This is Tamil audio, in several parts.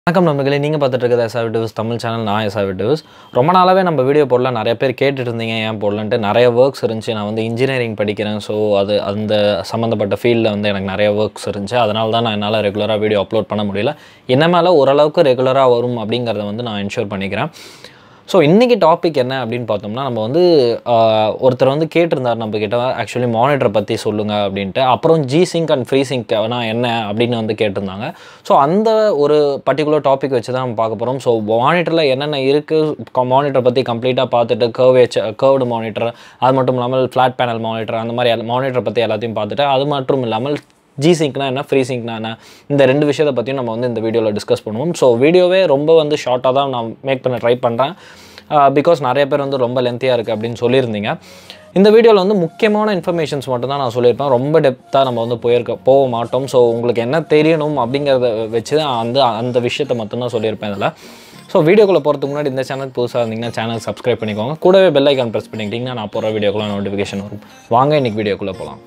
வணக்கம் நண்பர்களே நீங்கள் பார்த்துட்டு இருக்கிறது எஸ்ஆர் விடியோஸ் தமிழ் சேனல் நான் எஸ்ஆர் விடியோஸ் ரொம்ப நாளாகவே நம்ம வீடியோ போடல நிறைய பேர் கேட்டுட்டு இருந்தீங்க ஏன் போடலன்ட்டு நிறைய ஒர்க்ஸ் இருந்துச்சு நான் வந்து இன்ஜினியரிங் படிக்கிறேன் ஸோ அது அந்த சம்மந்தப்பட்ட ஃபீல்டில் வந்து எனக்கு நிறைய ஒர்க்ஸ் இருந்துச்சு அதனால தான் நான் என்னால் ரெகுலராக வீடியோ அப்லோட் பண்ண முடியல இனிமேல் ஓரளவுக்கு ரெகுலராக வரும் அப்படிங்கிறத வந்து நான் என்ஷூர் பண்ணிக்கிறேன் ஸோ இன்றைக்கி டாபிக் என்ன அப்படின்னு பார்த்தோம்னா நம்ம வந்து ஆஹ், ஒருத்தர் வந்து கேட்டிருந்தார் நம்ம கிட்ட ஆக்சுவலி மானிட்டரை பற்றி சொல்லுங்கள் அப்படின்ட்டு அப்புறம் G sync and free sync என்ன அப்படின்னு வந்து கேட்டிருந்தாங்க ஸோ அந்த ஒரு பர்டிகுலர் டாபிக் வச்சு தான் நம்ம பார்க்க போகிறோம் ஸோ மானிட்டரில் என்னென்ன இருக்குது மானிட்டரை பற்றி கம்ப்ளீட்டாக பார்த்துட்டு கர்வ் கர்வ்டு மானிட்டர் அது மட்டும் இல்லாமல் ஃப்ளாட் பேனல் மானிட்டர் அந்த மாதிரி மானிட்டரை பற்றி எல்லாத்தையும் பார்த்துட்டு அது மட்டும் இல்லாமல் ஜி சிங்க்னா என்ன ஃப்ரீ சிங்க்னா என்ன இந்த ரெண்டு விஷயத்தை பற்றியும் நம்ம வந்து இந்த வீடியோவில் டிஸ்கஸ் பண்ணுவோம் ஸோ வீடியோவே ரொம்ப வந்து ஷார்ட்டாக தான் நான் மேக் பண்ண ட்ரை பண்ணுறேன் பிகாஸ் நிறைய பேர் வந்து ரொம்ப லென்த்தியாக இருக்குது அப்படின்னு சொல்லியிருந்தீங்க இந்த வீடியோவில் வந்து முக்கியமான இன்ஃபர்மேஷன்ஸ் மட்டும் தான் நான் சொல்லியிருப்பேன் ரொம்ப டெப்த்தாக நம்ம வந்து போயிருக்க போக மாட்டோம் ஸோ உங்களுக்கு என்ன தெரியணும் அப்படிங்கிறத வச்சு தான் அந்த அந்த விஷயத்தை மட்டும்தான் சொல்லியிருப்பேன் இதில் ஸோ வீடியோக்குள்ளே போகிறதுக்கு முன்னாடி இந்த சேனல் புதுசாக இருந்தீங்கன்னா சேனல் சப்ஸ்கிரைப் பண்ணிக்கோங்க கூடவே பெல் ஐக்கான் ப்ரெஸ் பண்ணிக்கிட்டிங்கன்னா நான் போகிற வீடியோக்குள்ள நோட்டிஃபிகேஷன் வரும் வாங்க இன்றைக்கி வீடியோக்குள்ளே போகலாம்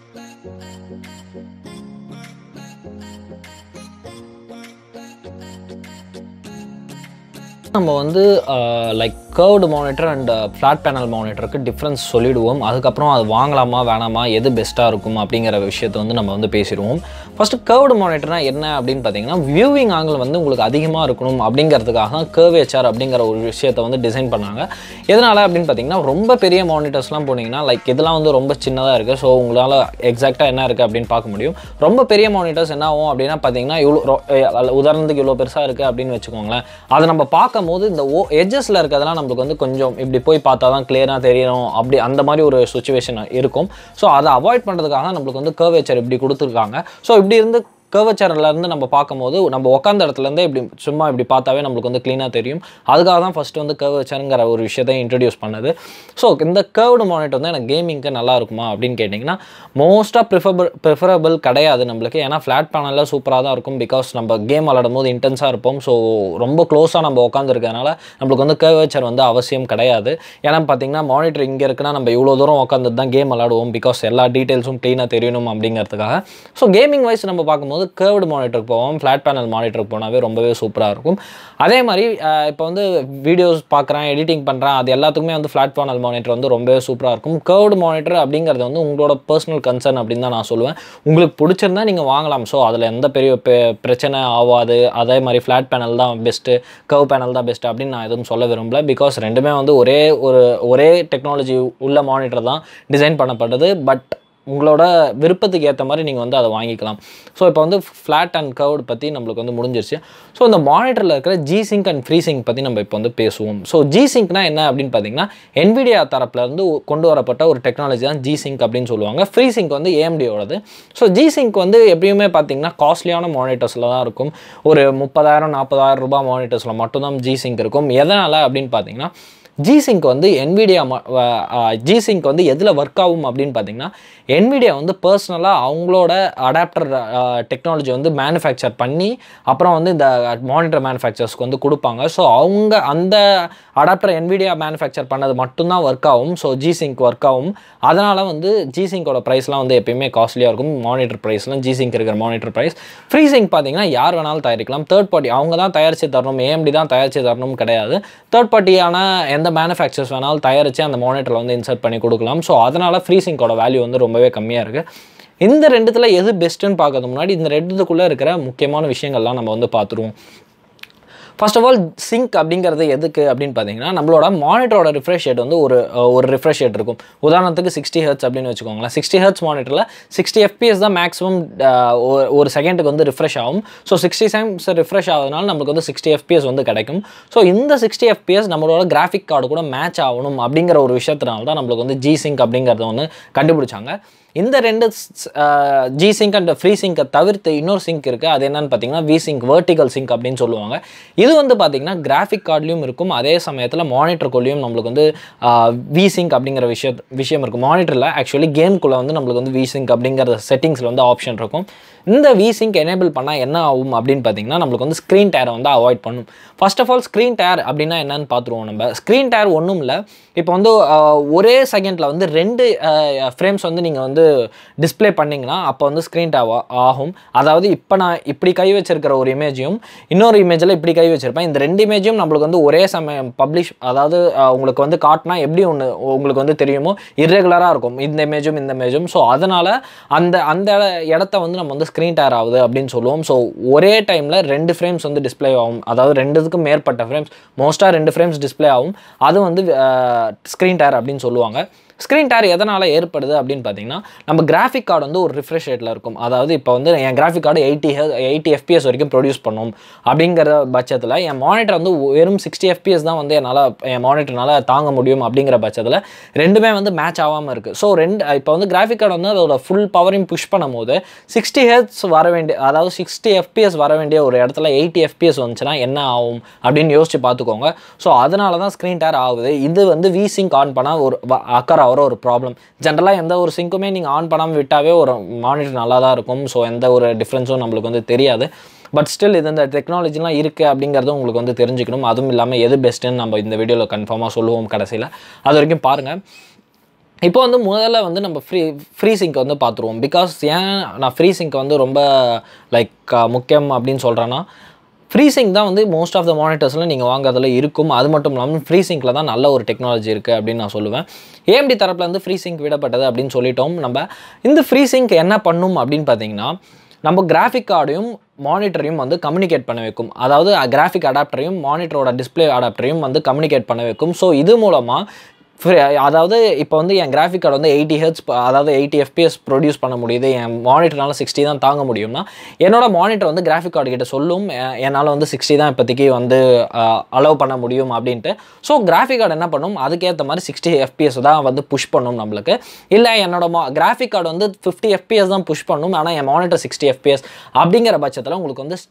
நம்ம வந்து like curved monitor and flat panel மானிட்டருக்கு டிஃப்ரென்ஸ் சொல்லிடுவோம் அதுக்கப்புறம் அது வாங்கலாமா வேணாமா எது பெஸ்ட்டாக இருக்கும் அப்படிங்கிற விஷயத்தை வந்து நம்ம வந்து பேசிடுவோம் ஃபஸ்ட்டு கர்வ்டு மானிட்டர்னா என்ன அப்படின்னு பார்த்தீங்கன்னா வியூவிங் ஆங்கிள் வந்து உங்களுக்கு அதிகமாக இருக்கணும் அப்படிங்கிறதுக்காக தான் கர்வேச்சர் அப்படிங்கிற ஒரு விஷயத்தை வந்து டிசைன் பண்ணாங்க எதனால் அப்படின்னு பார்த்தீங்கன்னா ரொம்ப பெரிய மானிட்டர்ஸ்லாம் போனீங்கன்னா லைக் இதெல்லாம் வந்து ரொம்ப சின்னதாக இருக்குது ஸோ உங்களால் எக்ஸாக்டாக என்ன இருக்குது அப்படின்னு பார்க்க முடியும் ரொம்ப பெரிய மானிட்டர்ஸ் என்ன ஆகும் அப்படின்னா பார்த்தீங்கன்னா இவ்வளோ ரொ- அஹ் உதாரணத்துக்கு இவ்வளோ பெருசாக இருக்குது அப்படின்னு வச்சுக்கோங்களேன் அதை நம்ம பார்க்கும்போது இந்த ஓ எட்ஜஸில் இருக்கிறதெல்லாம் நம்மளுக்கு வந்து கொஞ்சம் இப்படி போய் பார்த்தா தான் கிளியராக தெரியணும் அப்படி அந்த மாதிரி ஒரு சுச்சுவேஷன் இருக்கும் ஸோ அதை அவாய்ட் பண்ணுறதுக்காக தான் நம்மளுக்கு வந்து கர்வேச்சர் இப்படி கொடுத்துருக்காங்க ஸோ இப்படி இருந்து curvature-ல இருந்து நம்ம பார்க்கும்போது நம்ம உட்காந்த இடத்துலேருந்தே இப்படி சும்மா இப்படி பார்த்தாவே நம்மளுக்கு வந்து க்ளீனாக தெரியும் அதுக்காக தான் ஃபஸ்ட்டு வந்து கர்வேச்சருங்கிற ஒரு விஷயத்தை இன்ட்ரடியூஸ் பண்ணது ஸோ இந்த கர்வ்டு மானிட்டர் வந்து எனக்கு கேமிங்க்கு நல்லா இருக்குமா அப்படின்னு கேட்டிங்கன்னா மோஸ்ட்டாக ப்ரிஃபபிள் ப்ரிஃபரபிள் கிடையாது நம்மளுக்கு ஏன்னா ஃப்ளாட் பேனலில் சூப்பராக தான் இருக்கும் பிகாஸ் நம்ம கேம் விளாடும் போது இன்டென்ஸாக இருப்போம் ஸோ ரொம்ப க்ளோஸாக நம்ம உட்காந்துருக்கறனால நம்மளுக்கு வந்து கர்வேச்சர் வந்து அவசியம் கிடையாது ஏன்னா பார்த்தீங்கன்னா மானிட்டர் இங்கே இருக்குன்னா நம்ம இவ்வளோ தூரம் உட்காந்துட்டு தான் கேம் விளாடுவோம் பிகாஸ் எல்லா டீட்டெயில்ஸும் க்ளீனாக தெரியணும் அப்படிங்கிறதுக்காக ஸோ கேமிங் வைஸ் நம்ம பார்க்கும்போது கேர்வ்டு மானிட்டருக்கு போவோம் ஃப்ளாட் பேனல் மானிட்டருக்கு போனாவே ரொம்பவே சூப்பராக இருக்கும் அதே மாதிரி இப்போ வந்து வீடியோஸ் பார்க்குறேன் எடிட்டிங் பண்ணுறேன் அது எல்லாத்துக்குமே வந்து ஃப்ளாட் பேனல் மானிட்டர் வந்து ரொம்பவே சூப்பராக இருக்கும் கேர்வ்டு மானிட்டர் அப்படிங்கிறது வந்து உங்களோட பர்சனல் கன்சர்ன் அப்படின்னு தான் நான் சொல்லுவேன் உங்களுக்கு பிடிச்சிருந்தா நீங்கள் வாங்கலாம் ஸோ அதில் எந்த பெரிய பெ- பிரச்சனை ஆகாது அதே மாதிரி ஃப்ளாட் பேனல் தான் பெஸ்ட்டு கர்வ் பேனல் தான் பெஸ்ட்டு அப்படின்னு நான் எதுவும் சொல்ல விரும்பல பிகாஸ் ரெண்டுமே வந்து ஒரே ஒரு ஒரே டெக்னாலஜி உள்ள மானிட்டர் தான் டிசைன் பண்ணப்பட்டது பட் உங்களோட விருப்பத்துக்கு ஏற்ற மாதிரி நீங்கள் வந்து அதை வாங்கிக்கலாம் ஸோ இப்போ வந்து ஃப்ளாட் அண்ட் கர்வ்டு பற்றி நம்மளுக்கு வந்து முடிஞ்சிருச்சு ஸோ இந்த மானிட்டரில் இருக்கிற G sync and free sync பற்றி நம்ம இப்போ வந்து பேசுவோம் ஸோ ஜி சிங்க்னா என்ன அப்படின்னு பார்த்தீங்கன்னா NVIDIA தரப்புல இருந்து கொண்டு வரப்பட்ட ஒரு டெக்னாலஜி தான் ஜி சிங்க் அப்படின்னு சொல்லுவாங்க ஃப்ரீ சிங்க் வந்து ஏஎம்டியோடது ஸோ ஜி சிங்க் வந்து எப்பயுமே பார்த்தீங்கன்னா காஸ்ட்லியான மானிட்டர்ஸில் தான் இருக்கும் ஒரு முப்பதாயிரம் நாற்பதாயிரம் ரூபாய் மானிட்டர்ஸில் மட்டும்தான் ஜி சிங்க் இருக்கும் எதனால் அப்படின்னு பார்த்தீங்கன்னா ஜி சிங்க் வந்து NVIDIA ஜி சிங்க் வந்து எதில் ஒர்க் ஆகும் அப்படின்னு பார்த்தீங்கன்னா NVIDIA வந்து பர்சனலாக அவங்களோட அடாப்டர் டெக்னாலஜி வந்து மேனுஃபேக்சர் பண்ணி அப்புறம் வந்து இந்த மானிட்டர் மேனுஃபேக்சர்ஸ்க்கு வந்து கொடுப்பாங்க ஸோ அவங்க அந்த அடாப்டர் NVIDIA மேனுஃபேக்சர் பண்ணது மட்டும்தான் ஒர்க் ஆகும் ஸோ ஜி சிங்க் ஒர்க் ஆகும் அதனால் வந்து ஜி சிங்கோட ப்ரைஸ்லாம் வந்து எப்பயுமே காஸ்ட்லியாக இருக்கும் மானிட்டர் ப்ரைஸ்லாம் ஜி சிங்க் இருக்கிற மானிட்டர் ப்ரைஸ் ஃப்ரீ சிங்க் பார்த்தீங்கன்னா யார் வேணாலும் தயாரிக்கலாம் தேர்ட் பார்ட்டி அவங்க தான் தயாரித்து தரணும் ஏஎம்டி தான் தயாரித்து தரணும் கிடையாது தேர்ட் பார்ட்டியான எந்த மேனுஃபேக்சர்ஸ் வேணாலும் தயாரித்து அந்த மானிட்டரில் வந்து இன்சர்ட் பண்ணி கொடுக்கலாம் ஸோ அதனால் ஃப்ரீ சிங்கோட வேல்யூ வந்து ரொம்பவே கம்மியாக இருக்குது இந்த ரெண்டுத்தில் எது பெஸ்ட்டுன்னு பார்க்கறது முன்னாடி இந்த ரெண்டுத்துக்குள்ளே இருக்கிற முக்கியமான விஷயங்கள்லாம் நம்ம வந்து பார்த்துருவோம் ஃபர்ஸ்ட் ஆஃப் ஆல் சிங்க் அப்படிங்கிறது எதுக்கு அப்படின்னு பார்த்தீங்கன்னா நம்மளோட மானிட்டரோட ரிஃப்ரெஷ் ரேட் வந்து ஒரு அஹ், ஒரு ரிஃப்ரெஷ் ரேட் இருக்கும் உதாரணத்துக்கு சிக்ஸ்டி ஹெர்ட்ஸ் அப்படின்னு வச்சுக்கோங்களேன் சிக்ஸ்டி ஹெர்ட்ஸ் மானிட்டரில் சிக்ஸ்டி எஃபிஎஸ் தான் மேக்ஸிமம் ஒரு செகண்டுக்கு வந்து ரிஃப்ரெஷ் ஆகும் ஸோ சிக்ஸ்டி டைம்ஸ் ரிஃப்ரெஷ் ஆகுதுனால நம்மளுக்கு வந்து சிக்ஸ்டி எஃபிஎஸ் வந்து கிடைக்கும் ஸோ இந்த சிக்ஸ்டி எஃபிஎஸ் நம்மளோட கிராஃபிக் கார்டு கூட மேட்ச் ஆகணும் அப்படிங்கிற ஒரு விஷயத்தினால தான் நம்மளுக்கு வந்து ஜி சிங்க் அப்படிங்கிறத வந்து கண்டுபிடிச்சாங்க இந்த ரெண்டு ஜி சிங்க் அண்ட் ஃப்ரீ சிங்கை தவிர்த்து இன்னொரு சிங்க் இருக்குது அது என்னன்னு பார்த்தீங்கன்னா வி சிங்க் வெர்டிகல் சிங்க் அப்படின்னு சொல்லுவாங்க இது வந்து பார்த்தீங்கன்னா கிராஃபிக் கார்ட்லையும் இருக்கும் அதே சமயத்தில் மானிட்டருக்குள்ளேயும் நம்மளுக்கு வந்து வி சிங்க் அப்படிங்கிற விஷயம் விஷயம் இருக்கும் மானிட்டரில் ஆக்சுவலி கேம்குள்ளே வந்து நம்மளுக்கு வந்து வி சிங்க் அப்படிங்கிற செட்டிங்ஸில் வந்து ஆப்ஷன் இருக்கும் இந்த வி சிங்க் எனேபிள் பண்ணால் என்ன ஆகும் அப்படின்னு பார்த்தீங்கன்னா நம்மளுக்கு வந்து ஸ்க்ரீன் டேரை வந்து அவாய்ட் பண்ணும் first of all screen tear அப்படின்னா என்னன்னு பார்த்துருவோம் நம்ம ஸ்க்ரீன் டேர் ஒன்றும் இல்லை இப்போ வந்து ஆஹ், ஒரே செகண்டில் வந்து ரெண்டு ஃப்ரேம்ஸ் வந்து நீங்கள் வந்து வந்து டிஸ்ப்ளே பண்ணிங்கன்னா அப்போ வந்து ஸ்க்ரீன் டேவ் ஆகும் அதாவது இப்போ நான் இப்படி கை வச்சிருக்கிற ஒரு இமேஜையும் இன்னொரு இமேஜில் இப்படி கை வச்சிருப்பேன் இந்த ரெண்டு இமேஜும் நம்மளுக்கு வந்து ஒரே சமயம் பப்ளிஷ் அதாவது அஹ், உங்களுக்கு வந்து காட்டினா எப்படி ஒன்று உங்களுக்கு வந்து தெரியுமோ இர்ரெகுலராக இருக்கும் இந்த இமேஜும் இந்த இமேஜும் ஸோ அதனால் அந்த அந்த இடத்த வந்து நம்ம வந்து ஸ்க்ரீன் டேர் ஆகுது அப்படின்னு சொல்லுவோம் ஸோ ஒரே டைமில் ரெண்டு ஃப்ரேம்ஸ் வந்து டிஸ்ப்ளே ஆகும் அதாவது ரெண்டுத்துக்கும் மேற்பட்ட ஃப்ரேம்ஸ் மோஸ்ட்டாக ரெண்டு ஃப்ரேம்ஸ் டிஸ்ப்ளே ஆகும் அது வந்து ஸ்க்ரீன் டேர் அப்படின்னு சொல்லுவாங்க ஸ்க்ரீன் டேர் எதனால் ஏற்படுது அப்படின்னு பார்த்தீங்கன்னா நம்ம கிராஃபிக் கார்டு வந்து ஒரு ரிஃப்ரெஷ் ரேட்டில் இருக்கும் அதாவது இப்போ வந்து என் graphic card eighty eighty FPS வரைக்கும் ப்ரொடியூஸ் பண்ணும் அப்படிங்கிற பட்சத்தில் என் மானிட்டர் வந்து வெறும் சிக்ஸ்டி எஃபிஎஸ் தான் வந்து என்னால் என் மானிட்டர்னால தாங்க முடியும் அப்படிங்கிற பட்சத்தில் ரெண்டுமே வந்து மேட்ச் ஆகாமல் இருக்குது ஸோ ரெண்டு இப்போ வந்து கிராஃபிக் கார்டு வந்து அதோட ஃபுல் பவரையும் புஷ் பண்ணும்போது சிக்ஸ்டி ஹெர்ட்ஸ் வர வேண்டிய அதாவது சிக்ஸ்டி எஃபிஎஸ் வர வேண்டிய ஒரு இடத்துல எயிட்டி எஃபிஎஸ் வந்துச்சுன்னா என்ன ஆகும் அப்படின்னு யோசிச்சு பார்த்துக்கோங்க ஸோ அதனால தான் ஸ்க்ரீன் டேர் ஆகுது இது வந்து வி சிங்க் ஆன் பண்ணால் ஒரு அக்கர் ஆகிற ஒரு ப்ராப்ளம் ஜென்ரலாக எந்த ஒரு சிங்க்குமே நீங்கள் ஆன் பண்ணாமல் விட்டாவே ஒரு மானிட்டர் நல்லா தான் இருக்கும் ஸோ எந்த ஒரு டிஃப்ரென்ஸும் நம்மளுக்கு வந்து தெரியாது பட் ஸ்டில் இது இந்த டெக்னாலஜிலாம் இருக்குது அப்படிங்கிறது உங்களுக்கு வந்து தெரிஞ்சுக்கணும் அதுவும் இல்லாமல் எது பெஸ்ட்டுன்னு நம்ம இந்த வீடியோவில் கன்ஃபார்மாக சொல்லுவோம் கடைசியில் அது வரைக்கும் பாருங்கள் இப்போ வந்து முதல்ல வந்து நம்ம ஃப்ரீ ஃப்ரீ சிங்க் வந்து பார்த்துருவோம் பிகாஸ் ஏன் நான் ஃப்ரீ சிங்க் வந்து ரொம்ப லைக் முக்கியம் அப்படின்னு சொல்கிறேன்னா ஃப்ரீ சிங்க் தான் வந்து மோஸ்ட் ஆஃப் த மானிட்டர்ஸில் நீங்கள் வாங்குறதுல இருக்கும் அது மட்டும் இல்லாமல் ஃப்ரீ சிங்கில் தான் நல்ல ஒரு டெக்னாலஜி இருக்குது அப்படின்னு நான் சொல்லுவேன் ஏஎம்டி தரப்பில் வந்து ஃப்ரீ சிங்க் விடப்பட்டது அப்படின்னு சொல்லிட்டோம் நம்ம இந்த ஃப்ரீ சிங்க் என்ன பண்ணும் அப்படின்னு பார்த்தீங்கன்னா நம்ம கிராஃபிக் கார்டையும் மானிட்டரையும் வந்து கம்யூனிகேட் பண்ண வைக்கும் அதாவது கிராஃபிக் அடாப்டரையும் மானிட்டரோட டிஸ்ப்ளே அடாப்டரையும் வந்து கம்யூனிகேட் பண்ண வைக்கும் ஸோ இது மூலமாக ஃப்ரீ அதாவது இப்போ வந்து என் கிராஃபிக் கார்டு வந்து எயிட்டி ஹெர்ட்ஸ் அதாவது எயிட்டி எஃபிஎஸ் ப்ரொடியூஸ் பண்ண முடியுது என் மானிட்டர்னால சிக்ஸ்டி தான் தாங்க முடியும்னா என்னோட மானிட்டர் வந்து கிராஃபிக் கார்டு கிட்ட சொல்லும் எ- என்னால் வந்து சிக்ஸ்டி தான் இப்போதைக்கு வந்து அலோவ் பண்ண முடியும் அப்படின்ட்டு ஸோ கிராஃபிக் கார்டு என்ன பண்ணும் அதுக்கேற்ற மாதிரி சிக்ஸ்டி எஃபிஎஸ் தான் வந்து புஷ் பண்ணும் நம்மளுக்கு இல்லை என்னோட மா கிராஃபிக் கார்டு வந்து ஃபிஃப்டி எஃபிஎஸ் தான் புஷ் பண்ணும் ஆனால் என் மானிட்டர் சிக்ஸ்டி எஃபிஎஸ் அப்படிங்கிற பட்சத்தில் உங்களுக்கு வந்து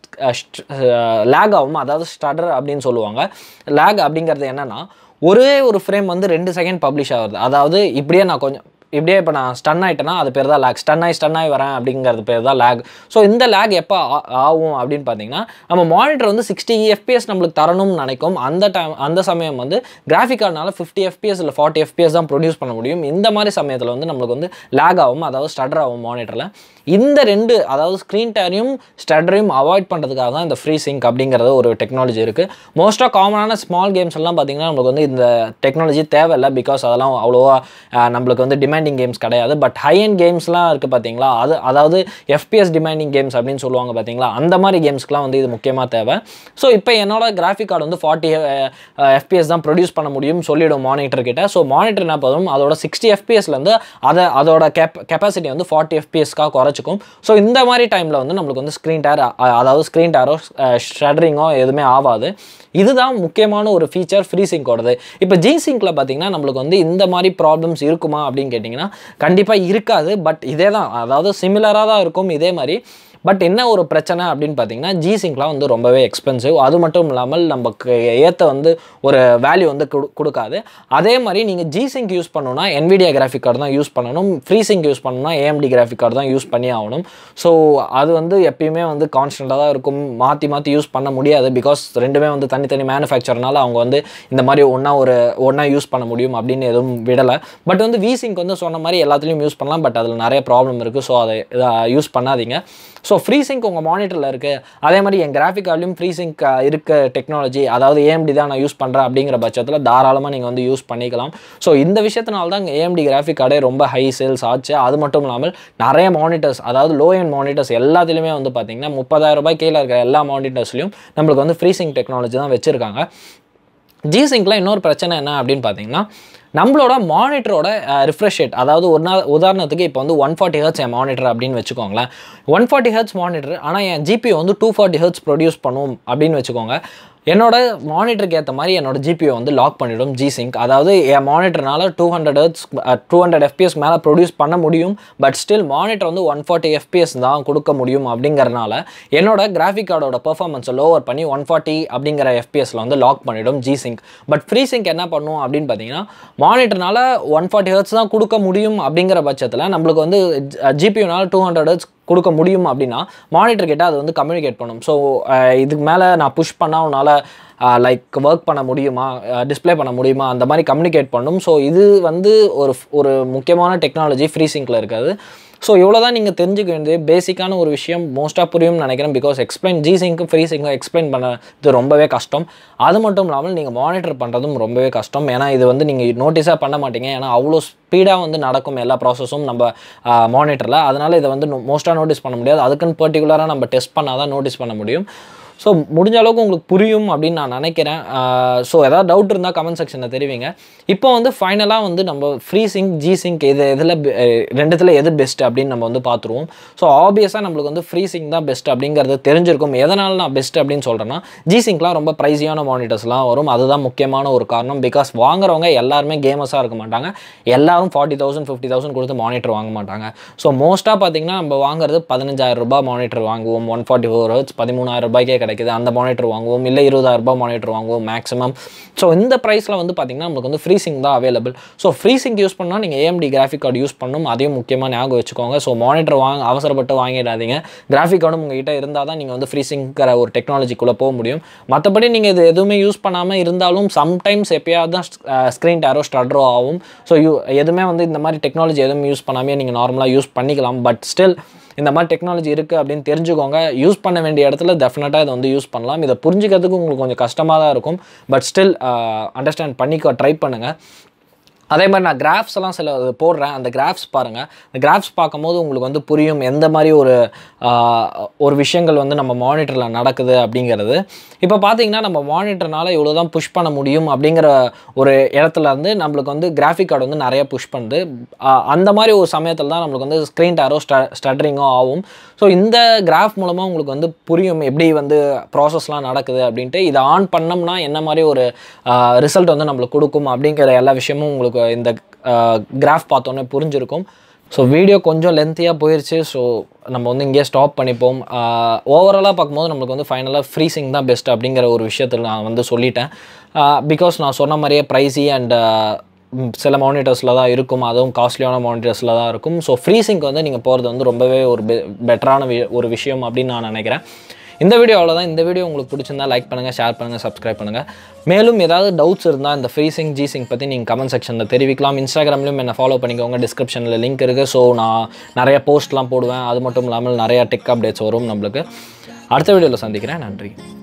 லேக் ஆகும் அதாவது ஸ்டடர் அப்படின்னு சொல்லுவாங்க லேக் அப்படிங்கிறது என்னன்னா ஒரே ஒரு ஃப்ரேம் வந்து ரெண்டு செகண்ட் பப்ளிஷ் ஆகுது அதாவது இப்படியே நான் கொஞ்சம் இப்படியே இப்போ நான் ஸ்டன் ஆயிட்டேன்னா அது பேர் தான் லேக் ஸ்டன் ஆகி ஸ்டன் ஆகி வரேன் அப்படிங்கிறது பேர் தான் லேக் ஸோ இந்த லேக் எப்போ ஆ- ஆகும் அப்படின்னு பார்த்தீங்கன்னா நம்ம மானிட்டர் வந்து சிக்ஸ்டி எஃபிஎஸ் நம்மளுக்கு தரணும்னு நினைக்கும் அந்த டைம் அந்த சமயம் வந்து கிராஃபிக் கார்டுனால ஃபிஃப்டி எஃபிஎஸ் இல்லை ஃபார்ட்டி எஃபிஎஸ் தான் ப்ரொடியூஸ் பண்ண முடியும் இந்த மாதிரி சமயத்தில் வந்து நம்மளுக்கு வந்து லேக் ஆகும் அதாவது ஸ்டடர் ஆகும் மானிட்டரில் இந்த ரெண்டு அதாவது ஸ்க்ரீன் டேரையும் ஸ்டடரையும் அவாய்ட் பண்ணுறதுக்காக தான் இந்த ஃப்ரீ சிங்க் அப்படிங்கிறது ஒரு டெக்னாலஜி இருக்குது மோஸ்ட்டாக காமனான ஸ்மால் கேம்ஸ் எல்லாம் பார்த்தீங்கன்னா நம்மளுக்கு வந்து இந்த டெக்னாலஜி தேவையில்லை பிகாஸ் அதெல்லாம் அவ்வளோவா அஹ், நம்மளுக்கு வந்து டிமாண்டிங் கேம்ஸ் கிடையாது பட் ஹை அண்ட் கேம்ஸ்லாம் இருக்குது பார்த்தீங்களா அது அதாவது எஃபிஎஸ் டிமாண்டிங் கேம்ஸ் அப்படின்னு சொல்லுவாங்க பார்த்தீங்களா அந்த மாதிரி கேம்ஸ்க்குலாம் வந்து இது முக்கியமாக தேவை ஸோ இப்போ என்னோட கிராஃபிக் கார்டு வந்து ஃபார்ட்டி எஃபிஎஸ் தான் ப்ரொடியூஸ் பண்ண முடியும் சொல்லிடும் மானிட்டர் கிட்ட ஸோ மானிட்டர் என்ன பண்ணும் அதோட சிக்ஸ்டி எஃபிஎஸ்லேருந்து அதை அதோட கெப் கெப்பாசிட்டி வந்து ஃபார்ட்டி எஃபிஎஸ்க்காக குறைச்சிக்கும் ஸோ இந்த மாதிரி டைமில் வந்து நம்மளுக்கு வந்து ஸ்க்ரீன் டேர் அதாவது ஸ்க்ரீன் டேரோ ஷட்டரிங்கோ எதுவுமே ஆகாது இதுதான் முக்கியமான ஒரு ஃபீச்சர் ஃப்ரீ சிங்கோடது இப்போ ஜி சிங்கில் பார்த்தீங்கன்னா நம்மளுக்கு வந்து இந்த மாதிரி ப்ராப்ளம்ஸ் இருக்குமா அப்படின்னு கேட்டிங்கன்னா கண்டிப்பாக இருக்காது பட் இதே தான் அதாவது சிமிலராக தான் இருக்கும் இதே மாதிரி பட் என்ன ஒரு பிரச்சனை அப்படின்னு பார்த்தீங்கன்னா ஜி சிங்க்லாம் வந்து ரொம்பவே எக்ஸ்பென்சிவ் அது மட்டும் இல்லாமல் நமக்கு ஏற்ற வந்து ஒரு வேல்யூ வந்து கொடு- கொடுக்காது அதே மாதிரி நீங்கள் ஜி சிங்க் யூஸ் பண்ணணும்னா NVIDIA கிராஃபிக் கார்டு தான் யூஸ் பண்ணணும் ஃப்ரீ சிங்க் யூஸ் பண்ணணும்னா AMD கிராஃபிக் கார்டு தான் யூஸ் பண்ணி ஆகணும் ஸோ அது வந்து எப்பயுமே வந்து கான்ஸ்டண்ட்டாக தான் இருக்கும் மாற்றி மாற்றி யூஸ் பண்ண முடியாது பிகாஸ் ரெண்டுமே வந்து தனித்தனி மேனுஃபேக்சர்னால அவங்க வந்து இந்த மாதிரி ஒன்றா ஒரு ஒன்றா யூஸ் பண்ண முடியும் அப்படின்னு எதுவும் விடலை பட் வந்து வி சிங்க் வந்து சொன்ன மாதிரி எல்லாத்துலேயும் யூஸ் பண்ணலாம் பட் அதில் நிறைய ப்ராப்ளம் இருக்குது ஸோ அதை யூஸ் பண்ணாதீங்க ஸோ ஃப்ரீ சிங்க் உங்கள் மானிட்டரில் இருக்குது அதே மாதிரி என் கிராஃபிக் கார்ட்லையும் ஃப்ரீ சிங்க் இருக்க டெக்னாலஜி அதாவது ஏஎம்டி தான் நான் யூஸ் பண்ணுறேன் அப்படிங்கிற பட்சத்தில் தாராளமாக நீங்கள் வந்து யூஸ் பண்ணிக்கலாம் ஸோ இந்த விஷயத்தினால தான் ஏஎம்டி கிராஃபிக் கார்டே ரொம்ப ஹை சேல்ஸ் ஆச்சு அது மட்டும் இல்லாமல் நிறைய மானிட்டர்ஸ் அதாவது லோ எண்ட் மானிட்டர்ஸ் எல்லாத்துலேயுமே வந்து பார்த்தீங்கன்னா முப்பதாயிரம் ரூபாய் கீழே இருக்கிற எல்லா மானிட்டர்ஸ்லையும் நம்மளுக்கு வந்து ஃப்ரீ சிங்க் டெக்னாலஜி தான் வச்சுருக்காங்க ஜி சிங்கில் இன்னொரு பிரச்சனை என்ன அப்படின்னு பார்த்தீங்கன்னா நம்மளோட மானிட்டரோட ரிஃப்ரெஷ் ரேட் அதாவது ஒரு நாள் உதாரணத்துக்கு இப்போ வந்து ஒன் ஃபார்ட்டி ஹர்ட்ஸ் என் மானிட்டர் அப்படின்னு வச்சுக்கோங்களேன் ஒன் ஃபார்ட்டி ஹர்ட்ஸ் மானிட்டர் ஆனால் என் ஜிபி வந்து டூ ஃபார்ட்டி ஹர்ட்ஸ் ப்ரொடியூஸ் பண்ணும் அப்படின்னு வச்சுக்கோங்க என்னோட மானிட்டருக்கு ஏற்ற மாதிரி என்னோட ஜிபியை வந்து லாக் பண்ணிடும் ஜி சிங்க் அதாவது என் மானிட்டர்னால two hundred hertz two hundred FPS மேலே ப்ரொடியூஸ் பண்ண முடியும் பட் ஸ்டில் மானிட்டர் வந்து ஒன் ஃபார்ட்டி எஃபிஎஸ் தான் கொடுக்க முடியும் அப்படிங்கறனால என்னோட கிராஃபிக் கார்டோட பெர்ஃபார்மன்ஸை லோவர் பண்ணி ஒன் ஃபார்ட்டி அப்படிங்கிற எஃபிஎஸ்ல வந்து லாக் பண்ணிடும் G sync but free sync என்ன பண்ணும் அப்படின்னு பார்த்தீங்கன்னா மானிட்டர்னால ஒன் ஃபார்ட்டி ஹர்ட்ஸ் தான் கொடுக்க முடியும் அப்படிங்கிற பட்சத்தில் நம்மளுக்கு வந்து ஜிபியூனால டூ ஹண்ட்ரட் ஹர்ட்ஸ் கொடுக்க முடியும் அப்படின்னா மானிட்டர் கிட்ட அது வந்து கம்யூனிகேட் பண்ணும் ஸோ இதுக்கு மேலே நான் புஷ் பண்ணால் உன்னால் லைக் ஒர்க் பண்ண முடியுமா டிஸ்ப்ளே பண்ண முடியுமா அந்த மாதிரி கம்யூனிகேட் பண்ணும் ஸோ இது வந்து ஒரு ஒரு முக்கியமான டெக்னாலஜி ஃப்ரீ சிங்கில் இருக்காது ஸோ இவ்வளோ தான் நீங்கள் தெரிஞ்சுக்க வேண்டியது பேசிக்கான ஒரு விஷயம் மோஸ்ட்டாக புரியும்னு நினைக்கிறேன் பிகாஸ் எக்ஸ்பிளைன் ஜி சிங்க்கும் ஃப்ரீ சிங்க்கும் எக்ஸ்பிளைன் பண்ணது ரொம்பவே கஷ்டம் அது மட்டும் இல்லாமல் நீங்கள் மானிட்டர் பண்ணுறதும் ரொம்பவே கஷ்டம் ஏன்னா இது வந்து நீங்கள் நோட்டீஸாக பண்ண மாட்டீங்க ஏன்னா அவ்வளோ ஸ்பீடாக வந்து நடக்கும் எல்லா ப்ராசஸும் நம்ம மானிட்டரில் அதனால் இதை வந்து மோஸ்ட்டாக நோட்டீஸ் பண்ண முடியாது அதுக்குன்னு பர்டிகுலராக நம்ம டெஸ்ட் பண்ணால் தான் நோட்டீஸ் பண்ண முடியும் ஸோ முடிஞ்ச அளவுக்கு உங்களுக்கு புரியும் அப்படின்னு நான் நினைக்கிறேன் ஸோ ஏதாவது டவுட் இருந்தால் கமெண்ட் செக்ஷனில் தெரிவிங்க இப்போ வந்து ஃபைனலாக வந்து நம்ம ஃப்ரீ சிங்க் ஜி சிங்க் இது இதில் ரெண்டுத்தில் எது பெஸ்ட் அப்படின்னு நம்ம வந்து பார்த்துருவோம் ஸோ ஆப்வியஸாக நம்மளுக்கு வந்து ஃப்ரீ சிங்க் தான் பெஸ்ட் அப்படிங்கிறது தெரிஞ்சிருக்கும் எதனால் நான் பெஸ்ட் அப்படின்னு சொல்கிறேன்னா ஜி சிங்க்லாம் ரொம்ப ப்ரைஸியான மானிட்டர்ஸ்லாம் வரும் அதுதான் முக்கியமான ஒரு காரணம் பிகாஸ் வாங்குறவங்க எல்லாருமே கேமர்ஸாக இருக்க மாட்டாங்க எல்லாரும் ஃபார்ட்டி தௌசண்ட் ஃபிஃப்டி தௌசண்ட் கொடுத்து மானிட்டர் வாங்க மாட்டாங்க ஸோ மோஸ்ட்டாக பார்த்தீங்கன்னா நம்ம வாங்குறது பதினஞ்சாயிரம் ரூபாய் மானிட்டர் வாங்குவோம் ஒன் ஃபார்ட்டி ஃபோர் ஹர்ட்ஸ் பதிமூணாயிரம் ரூபாய்க்கே கிடைக்குது அந்த மானிட்டர் வாங்குவோம் இல்லை இருபதாயிரம் ரூபாய் மானிட்டர் வாங்குவோம் மேக்ஸிமம் ஸோ இந்த ப்ரைஸில் வந்து பார்த்திங்கன்னா நமக்கு வந்து ஃப்ரீ சிங் தான் available so free sync use பண்ணால் நீங்கள் ஏஎம்டி கிராஃபிக் கார்டு யூஸ் பண்ணணும் அதையும் முக்கியமாக ஞாபகம் வச்சுக்கோங்க ஸோ மானிட்டர் வாங்க அவசரப்பட்டு வாங்கிடாதீங்க கிராஃபிக் கார்டும் உங்ககிட்ட இருந்தால் தான் நீங்கள் வந்து ஃப்ரீ சிங்கிற ஒரு டெக்னாலஜிக்குள்ளே போக முடியும் மற்றபடி நீங்கள் இது எதுவுமே யூஸ் பண்ணாமல் இருந்தாலும் சம்டைம்ஸ் எப்பயாவது தான் ஸ்க்ரீன் டேரோ ஸ்டட்ரோ ஆகும் ஸோ யூ எதுவுமே வந்து இந்த மாதிரி டெக்னாலஜி எதுவும் யூஸ் பண்ணாமே நீங்கள் நார்மலாக யூஸ் பண்ணிக்கலாம் பட் ஸ்டில் இந்த மாதிரி டெக்னாலஜி இருக்குது அப்படின்னு தெரிஞ்சுக்கோங்க யூஸ் பண்ண வேண்டிய இடத்துல டெஃபினட்டாக இதை வந்து யூஸ் பண்ணலாம் இதை புரிஞ்சுக்கிறதுக்கு உங்களுக்கு கொஞ்சம் கஷ்டமாக தான் இருக்கும் பட் ஸ்டில் அண்டர்ஸ்டாண்ட் பண்ணிக்க ட்ரை பண்ணுங்கள் அதே மாதிரி நான் கிராஃப்ஸ் எல்லாம் சில போடுறேன் அந்த கிராஃப்ஸ் பாருங்கள் அந்த கிராஃப்ஸ் பார்க்கும்போது உங்களுக்கு வந்து புரியும் எந்த மாதிரி ஒரு ஒரு விஷயங்கள் வந்து நம்ம மானிட்டரில் நடக்குது அப்படிங்கிறது இப்போ பார்த்தீங்கன்னா நம்ம மானிட்டர்னால இவ்வளோ தான் புஷ் பண்ண முடியும் அப்படிங்கிற ஒரு இடத்துல இருந்து நம்மளுக்கு வந்து கிராஃபிக் கார்டு வந்து நிறைய புஷ் பண்ணுது அந்த மாதிரி ஒரு சமயத்தில் தான் நம்மளுக்கு வந்து ஸ்க்ரீன் டேரோ ஸ்ட ஸ்டட்ரிங்கோ ஆகும் ஸோ இந்த கிராஃப் மூலமாக உங்களுக்கு வந்து புரியும் எப்படி வந்து ப்ராசஸ்லாம் நடக்குது அப்படின்ட்டு இதை ஆன் பண்ணோம்னா என்ன மாதிரி ஒரு ரிசல்ட் வந்து நம்மளுக்கு கொடுக்கும் அப்படிங்கிற எல்லா விஷயமும் உங்களுக்கு இந்த கிராஃப் பார்த்தோன்னே புரிஞ்சிருக்கும் ஸோ வீடியோ கொஞ்சம் லென்த்தியாக போயிடுச்சு ஸோ நம்ம வந்து இங்கேயே ஸ்டாப் பண்ணிப்போம் ஓவராலாக பார்க்கும்போது நம்மளுக்கு வந்து ஃபைனலாக ஃப்ரீசிங் தான் பெஸ்ட் அப்படிங்கிற ஒரு விஷயத்தில் நான் வந்து சொல்லிட்டேன் பிகாஸ் நான் சொன்ன மாதிரியே ப்ரைஸி அண்ட் சில மானிட்டர்ஸில் தான் இருக்கும் அதுவும் காஸ்ட்லியான மானிட்டர்ஸில் தான் இருக்கும் ஸோ ஃப்ரீசிங்க்கு வந்து நீங்கள் போகிறது வந்து ரொம்பவே ஒரு பெ பெட்டரான ஒரு விஷயம் அப்படின்னு நான் நினைக்கிறேன் இந்த வீடியோ அவ்வளோதான் இந்த வீடியோ உங்களுக்கு பிடிச்சிருந்தா லைக் பண்ணுங்கள் ஷேர் பண்ணுங்கள் சப்ஸ்கிரைப் பண்ணுங்கள் மேலும் ஏதாவது டவுட்ஸ் இருந்தால் இந்த ஃப்ரீசிங் ஜிசிங் பற்றி நீங்கள் கமெண்ட் செக்ஷனில் தெரிவிக்கலாம் இன்ஸ்டாகிராம்லையும் என்னை ஃபாலோ பண்ணிக்கோங்க டிஸ்கிரிப்ஷனில் லிங்க் இருக்குது ஸோ நான் நிறைய போஸ்ட்லாம் போடுவேன் அது மட்டும் இல்லாமல் நிறையா டெக் அப்டேட்ஸ் வரும் நம்மளுக்கு அடுத்த வீடியோவில் சந்திக்கிறேன் நன்றி